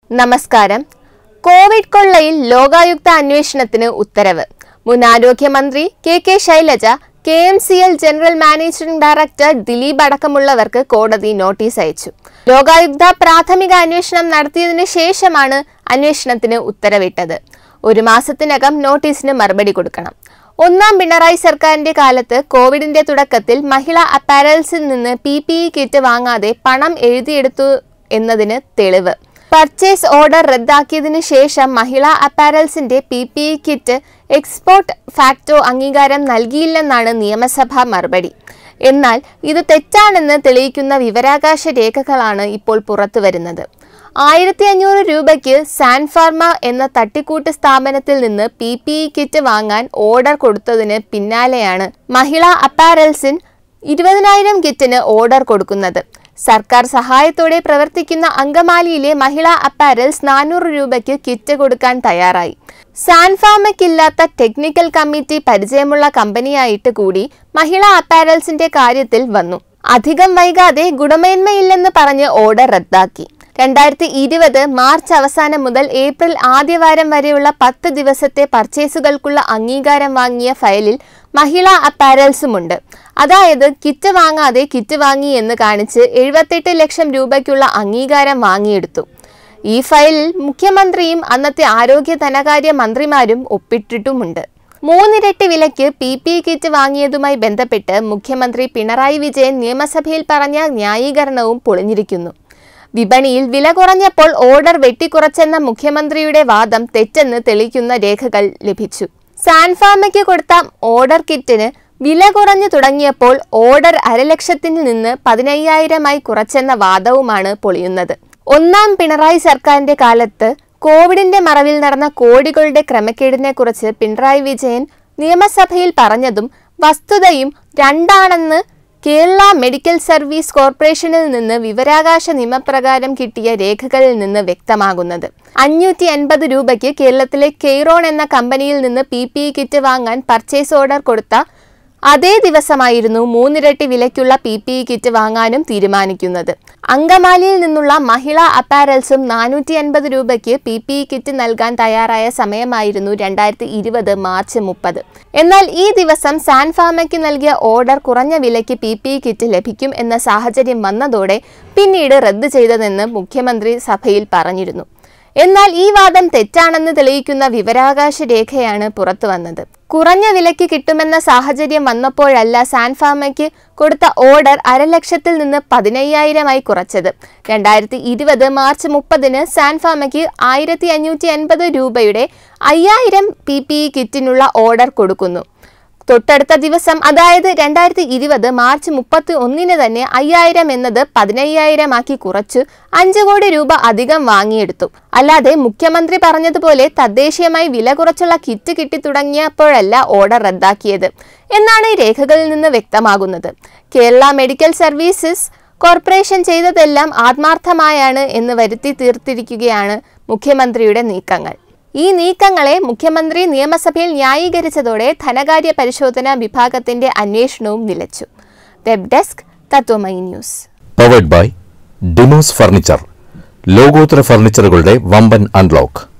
നമസ്കാരം കോവിഡ് കൊള്ളയിൽ ലോകായുക്ത അന്വേഷണത്തിന് ഉത്തരവ് മുൻ ആരോഗ്യമന്ത്രി K K Shailaja K M C L general managing director Dileep അടക്കമുള്ളവർക്ക് കോടതി നോട്ടീസ് അയച്ചു ലോകായുക്ത പ്രാഥമിക അന്വേഷണം നടത്തിയതിനു ശേഷമാണ് അന്വേഷണത്തിന് ഉത്തരവിട്ടത് ഒരു മാസത്തിനകം നോട്ടീസിന് മറുപടി കൊടുക്കണം ഒന്നാം പിണറായി സർക്കാരിന്റെ കാലത്ത് കോവിഡിന്റെ തുടക്കത്തിൽ മഹിളാ അപ്പാരൽസിൽ നിന്ന് പി പി ഇ കിറ്റ് വാങ്ങാതെ പണം എഴുതിയെടുത്തു എന്നതിന് തെളിവ് പർച്ചേസ് ഓർഡർ റദ്ദാക്കിയതിനു ശേഷം മഹിളാ അപ്പാരൽസിന്റെ P P E kit export ഫാക്ടോ അംഗീകാരം നൽകിയില്ലെന്നാണ് നിയമസഭാ മറുപടി എന്നാൽ ഇത് തെറ്റാണെന്ന് തെളിയിക്കുന്ന വിവരാകാശ രേഖകളാണ് ഇപ്പോൾ പുറത്തുവരുന്നത് ആയിരത്തി അഞ്ഞൂറ് രൂപയ്ക്ക് സാൻഫാർമ എന്ന തട്ടിക്കൂട്ട് സ്ഥാപനത്തിൽ നിന്ന് പി പി ഇ കിറ്റ് വാങ്ങാൻ ഓർഡർ കൊടുത്തതിന് പിന്നാലെയാണ് മഹിളാ അപ്പാരൽസിൻ ഇരുപതിനായിരം കിറ്റിന് ഓർഡർ കൊടുക്കുന്നത് സർക്കാർ സഹായത്തോടെ പ്രവർത്തിക്കുന്ന അങ്കമാലിയിലെ മഹിളാ അപ്പാരൽസ് നാനൂറ് രൂപയ്ക്ക് കിറ്റ് കൊടുക്കാൻ തയ്യാറായി സാൻഫാമയ്ക്കില്ലാത്ത ടെക്നിക്കൽ കമ്മിറ്റി പരിചയമുള്ള കമ്പനിയായിട്ട് കൂടി മഹിളാ അപ്പാരൽസിന്റെ കാര്യത്തിൽ വന്നു അധികം വൈകാതെ ഗുണമേന്മയില്ലെന്ന് പറഞ്ഞ് ഓർഡർ റദ്ദാക്കി രണ്ടായിരത്തി ഇരുപത് മാർച്ച് അവസാനം മുതൽ ഏപ്രിൽ ആദ്യവാരം വരെയുള്ള പത്ത് ദിവസത്തെ പർച്ചേസുകൾക്കുള്ള അംഗീകാരം വാങ്ങിയ ഫയലിൽ മഹിളാ അപ്പാരൽസുമുണ്ട് അതായത് കിറ്റ് വാങ്ങാതെ കിറ്റ് വാങ്ങി എന്ന് കാണിച്ച് എഴുപത്തെട്ട് ലക്ഷം രൂപയ്ക്കുള്ള അംഗീകാരം വാങ്ങിയെടുത്തു ഈ ഫയലിൽ മുഖ്യമന്ത്രിയും അന്നത്തെ ആരോഗ്യ ധനകാര്യ മന്ത്രിമാരും ഒപ്പിട്ടിട്ടുമുണ്ട് മൂന്നിരട്ടി വിലയ്ക്ക് പി പി കിറ്റ് വാങ്ങിയതുമായി ബന്ധപ്പെട്ട് മുഖ്യമന്ത്രി പിണറായി വിജയൻ നിയമസഭയിൽ പറഞ്ഞ ന്യായീകരണവും പൊളിഞ്ഞിരിക്കുന്നു വിപണിയിൽ വില കുറഞ്ഞപ്പോൾ ഓർഡർ വെട്ടിക്കുറച്ചെന്ന മുഖ്യമന്ത്രിയുടെ വാദം തെറ്റെന്ന് തെളിയിക്കുന്ന രേഖകൾ ലഭിച്ചു സാൻഫാമയ്ക്ക് കൊടുത്ത ഓർഡർ കിറ്റിന് വില കുറഞ്ഞു തുടങ്ങിയപ്പോൾ ഓർഡർ അരലക്ഷത്തിൽ നിന്ന് പതിനയ്യായിരമായി കുറച്ചെന്ന വാദവുമാണ് പൊളിയുന്നത് ഒന്നാം പിണറായി സർക്കാരിന്റെ കാലത്ത് കോവിഡിന്റെ മറവിൽ നടന്ന കോടികളുടെ ക്രമക്കേടിനെ കുറിച്ച് പിണറായി വിജയൻ നിയമസഭയിൽ പറഞ്ഞതും വസ്തുതയും രണ്ടാണെന്ന് കേരള മെഡിക്കൽ സർവീസ് കോർപ്പറേഷനിൽ നിന്ന് വിവരാകാശ നിയമപ്രകാരം കിട്ടിയ രേഖകളിൽ നിന്ന് വ്യക്തമാകുന്നത് അഞ്ഞൂറ്റി അൻപത് രൂപയ്ക്ക് കേരളത്തിലെ കെയ്റോൺ എന്ന കമ്പനിയിൽ നിന്ന് പി പി ഇ കിറ്റ് വാങ്ങാൻ പർച്ചേസ് ഓർഡർ കൊടുത്ത അതേ ദിവസമായിരുന്നു മൂന്നിരട്ടി വിലയ്ക്കുള്ള പി പി ഇ കിറ്റ് വാങ്ങാനും തീരുമാനിക്കുന്നത് അങ്കമാലിയിൽ നിന്നുള്ള മഹിളാ അപ്പാരൽസും നാനൂറ്റി അൻപത് രൂപയ്ക്ക് പി പി ഇ കിറ്റ് നൽകാൻ തയ്യാറായ സമയമായിരുന്നു രണ്ടായിരത്തി ഇരുപത് മാർച്ച് മുപ്പത് എന്നാൽ ഈ ദിവസം സാൻഫാമയ്ക്ക് നൽകിയ ഓർഡർ കുറഞ്ഞ വിലയ്ക്ക് പി പി ഇ കിറ്റ് ലഭിക്കും എന്ന സാഹചര്യം വന്നതോടെ പിന്നീട് റദ്ദ് ചെയ്തതെന്ന് മുഖ്യമന്ത്രി സഭയിൽ പറഞ്ഞിരുന്നു എന്നാൽ ഈ വാദം തെറ്റാണെന്ന് തെളിയിക്കുന്ന വിവരാകാശ രേഖയാണ് പുറത്തു വന്നത് കുറഞ്ഞ വിലയ്ക്ക് കിട്ടുമെന്ന സാഹചര്യം വന്നപ്പോഴല്ല സാൻഫാമയ്ക്ക് കൊടുത്ത ഓർഡർ അരലക്ഷത്തിൽ നിന്ന് പതിനയ്യായിരമായി കുറച്ചത് രണ്ടായിരത്തി ഇരുപത് മാർച്ച് മുപ്പതിന് സാൻഫാമയ്ക്ക് ആയിരത്തി അഞ്ഞൂറ്റി അൻപത് രൂപയുടെ അയ്യായിരം പി പി ഇ കിറ്റിനുള്ള ഓർഡർ കൊടുക്കുന്നു തൊട്ടടുത്ത ദിവസം അതായത് രണ്ടായിരത്തി ഇരുപത് മാർച്ച് മുപ്പത്തി ഒന്നിന് തന്നെ അയ്യായിരം എന്നത് പതിനയ്യായിരമാക്കി കുറച്ചു അഞ്ചു കോടി രൂപ അധികം വാങ്ങിയെടുത്തു അല്ലാതെ മുഖ്യമന്ത്രി പറഞ്ഞതുപോലെ തദ്ദേശീയമായി വില കുറച്ചുള്ള കിറ്റ് കിട്ടി തുടങ്ങിയപ്പോഴല്ല ഓർഡർ റദ്ദാക്കിയത് എന്നാണ് ഈ രേഖകളിൽ നിന്ന് വ്യക്തമാകുന്നത് കേരള മെഡിക്കൽ സർവീസസ് കോർപ്പറേഷൻ ചെയ്തതെല്ലാം ആത്മാർത്ഥമായാണ് എന്ന് വരുത്തി തീർത്തിരിക്കുകയാണ് മുഖ്യമന്ത്രിയുടെ നീക്കങ്ങൾ ഈ നീക്കങ്ങളെ മുഖ്യമന്ത്രി നിയമസഭയിൽ ന്യായീകരിച്ചതോടെ ധനകാര്യ പരിശോധനാ വിഭാഗത്തിന്റെ അന്വേഷണവും നിലച്ചു web desk Tatwamayi news powered by ഡിമോസ് ഫർണിച്ചർ ലോകോത്തര ഫർണിച്ചറുകളുടെ വമ്പൻ അൺലോക്ക്